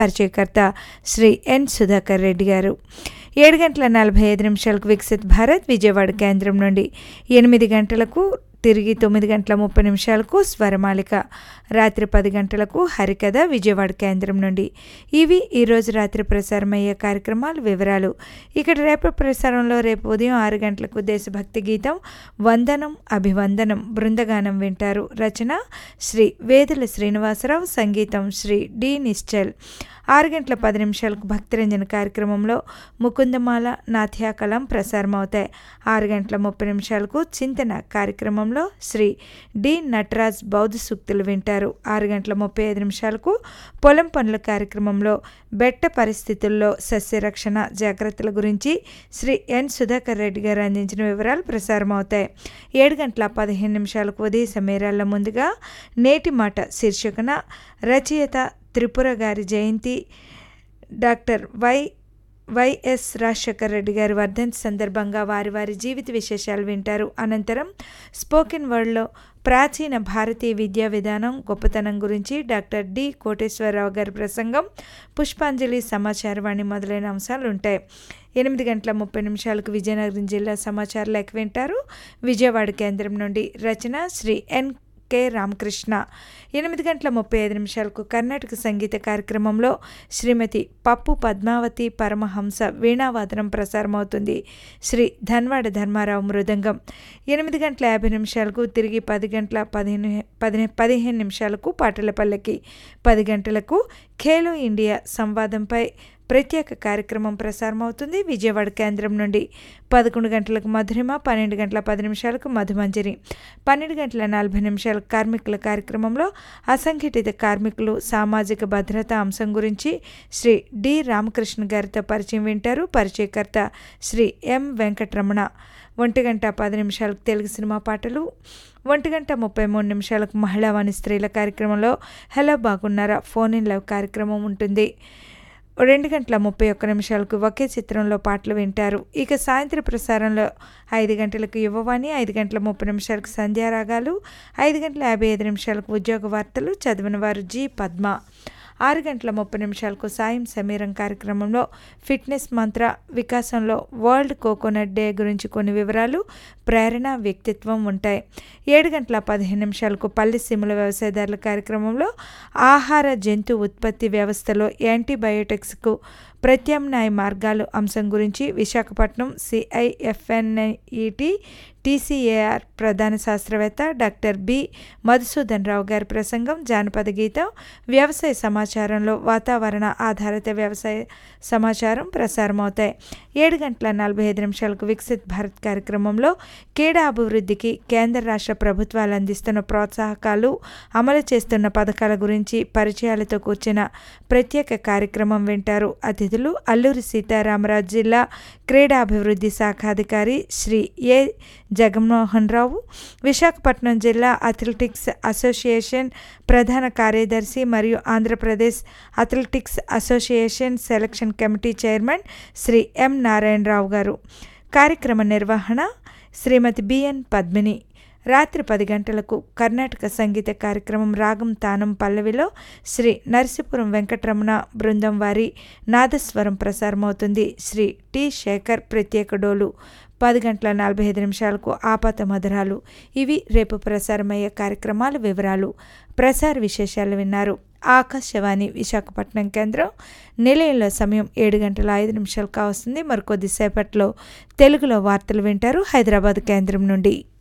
పరిచయకర్త శ్రీ ఎన్ సుధాకర్ రెడ్డి గారు ఏడు గంటల నలభై ఐదు నిమిషాలకు వికసిత్ భారత్ విజయవాడ కేంద్రం నుండి ఎనిమిది గంటలకు తిరిగి తొమ్మిది గంటల ముప్పై నిమిషాలకు స్వరమాలిక రాత్రి పది గంటలకు హరికథ విజయవాడ కేంద్రం నుండి ఇవి ఈరోజు రాత్రి ప్రసారమయ్యే కార్యక్రమాల వివరాలు ఇక్కడ రేపు ప్రసారంలో రేపు ఉదయం ఆరు గంటలకు దేశభక్తి గీతం వందనం అభివందనం బృందగానం వింటారు రచన శ్రీ వేదుల శ్రీనివాసరావు సంగీతం శ్రీ డి నిశ్చల్ ఆరు గంటల పది నిమిషాలకు భక్తిరంజన కార్యక్రమంలో ముకుందమాల నాథ్యాకలం ప్రసారం అవుతాయి ఆరు గంటల ముప్పై నిమిషాలకు చింతన కార్యక్రమంలో శ్రీ డి నటరాజ్ బౌద్ధ సూక్తులు వింటారు ఆరు గంటల ముప్పై ఐదు నిమిషాలకు పొలం పనుల కార్యక్రమంలో బెట్ట పరిస్థితుల్లో సస్యరక్షణ జాగ్రత్తల గురించి శ్రీ ఎన్ సుధాకర్ రెడ్డి గారు అందించిన వివరాలు ప్రసారం అవుతాయి ఏడు గంటల పదిహేను నిమిషాలకు ఉదయ సమీరాల ముందుగా నేటి మాట శీర్షికన రచయిత త్రిపుర గారి జయంతి doctor Y YS Rajasekhar Reddy గారి వర్ధంతి సందర్భంగా వారి వారి జీవిత విశేషాలు వింటారు అనంతరం స్పోకెన్ వర్డ్లో ప్రాచీన భారతీయ విద్యా విధానం గొప్పతనం గురించి డాక్టర్ డి కోటేశ్వరరావు గారి ప్రసంగం పుష్పాంజలి సమాచారవాణి మొదలైన అంశాలు ఉంటాయి ఎనిమిది గంటల ముప్పై నిమిషాలకు విజయనగరం జిల్లా సమాచార లేఖ వింటారు విజయవాడ కేంద్రం నుండి రచన శ్రీ ఎన్ కె రామకృష్ణ ఎనిమిది గంటల ముప్పై ఐదు నిమిషాలకు కర్ణాటక సంగీత కార్యక్రమంలో శ్రీమతి పప్పు పద్మావతి పరమహంస వీణావాదనం ప్రసారమవుతుంది శ్రీ ధన్వాడ ధర్మారావు మృదంగం ఎనిమిది గంటల యాభై నిమిషాలకు తిరిగి పది గంటల పదిహేను పది పదిహేను నిమిషాలకు పాటల పల్లకి పది గంటలకు ఖేలో ఇండియా సంవాదంపై ప్రత్యేక కార్యక్రమం ప్రసారమవుతుంది విజయవాడ కేంద్రం నుండి పదకొండు గంటలకు మధురిమ పన్నెండు గంటల పది నిమిషాలకు మధుమంజరి పన్నెండు గంటల నలభై నిమిషాల కార్మికుల కార్యక్రమంలో అసంఘటిత కార్మికులు సామాజిక భద్రత అంశం గురించి శ్రీ డి రామకృష్ణ గారితో పరిచయం వింటారు పరిచయకర్త శ్రీ ఎం వెంకటరమణ ఒంటి గంట పది నిమిషాలకు తెలుగు సినిమా పాటలు ఒంటి గంట ముప్పై మూడు నిమిషాలకు మహిళావాణి స్త్రీల కార్యక్రమంలో హలో బాగున్నారా ఫోన్ ఇన్ లవ్ కార్యక్రమం ఉంటుంది రెండు గంటల ముప్పై ఒక్క నిమిషాలకు ఒకే చిత్రంలో పాటలు వింటారు ఇక సాయంత్రం ప్రసారంలో ఐదు గంటలకు యువవాణి ఐదు గంటల ముప్పై నిమిషాలకు సంధ్యారాగాలు ఐదు గంటల యాభై ఐదు నిమిషాలకు ఉద్యోగ వార్తలు చదివిన వారు జి పద్మ ఆరు గంటల ముప్పై నిమిషాలకు సాయం సమీరం కార్యక్రమంలో ఫిట్నెస్ మంత్ర వికాసంలో వరల్డ్ కోకోనట్ డే గురించి కొన్ని వివరాలు ప్రేరణ వ్యక్తిత్వం ఉంటాయి ఏడు గంటల పదిహేను నిమిషాలకు పల్లి సీమల వ్యవసాయదారుల కార్యక్రమంలో ఆహార జంతు ఉత్పత్తి వ్యవస్థలో యాంటీబయోటిక్స్కు ప్రత్యామ్నాయ మార్గాలు అంశం గురించి విశాఖపట్నం సిఐఎఫ్ఎన్ఈటి టీసీఏఆర్ ప్రధాన శాస్త్రవేత్త డాక్టర్ బి మధుసూదన్ రావు గారి ప్రసంగం జానపద గీతం వ్యవసాయ సమాచారంలో వాతావరణ ఆధారిత వ్యవసాయ సమాచారం ప్రసారమవుతాయి ఏడు గంటల నలభై ఐదు నిమిషాలకు వికసిత్ భారత్ కార్యక్రమంలో క్రీడా అభివృద్ధికి కేంద్ర రాష్ట్ర ప్రభుత్వాలు అందిస్తున్న ప్రోత్సాహకాలు అమలు చేస్తున్న పథకాల గురించి పరిచయాలతో కూర్చిన ప్రత్యేక కార్యక్రమం వింటారు అతిథులు అల్లూరి సీతారామరాజు జిల్లా క్రీడాభివృద్ధి శాఖాధికారి శ్రీ ఏ జగన్మోహన్ రావు విశాఖపట్నం జిల్లా అథ్లెటిక్స్ అసోసియేషన్ ప్రధాన కార్యదర్శి మరియు Andhra Pradesh athletics association selection committee chairman Shri M Narayana Rao garu కార్యక్రమ నిర్వహణ శ్రీమతి బిఎన్ పద్మిని రాత్రి పది గంటలకు కర్ణాటక సంగీత కార్యక్రమం రాగం తానం పల్లవిలో శ్రీ నరసీపురం వెంకటరమణ బృందం వారి నాదస్వరం ప్రసారమవుతుంది శ్రీ టి శేఖర్ ప్రత్యేక డోలు పది గంటల నలభై ఐదు నిమిషాలకు ఆపాత మధురాలు ఇవి రేపు ప్రసారమయ్యే కార్యక్రమాల వివరాలు ప్రసార విశేషాలు విన్నారు ఆకాశవాణి విశాఖపట్నం కేంద్రం నిలయంలో సమయం ఏడు గంటల ఐదు నిమిషాలు కావస్తుంది మరికొద్దిసేపట్లో తెలుగులో వార్తలు వింటారు హైదరాబాద్ కేంద్రం నుండి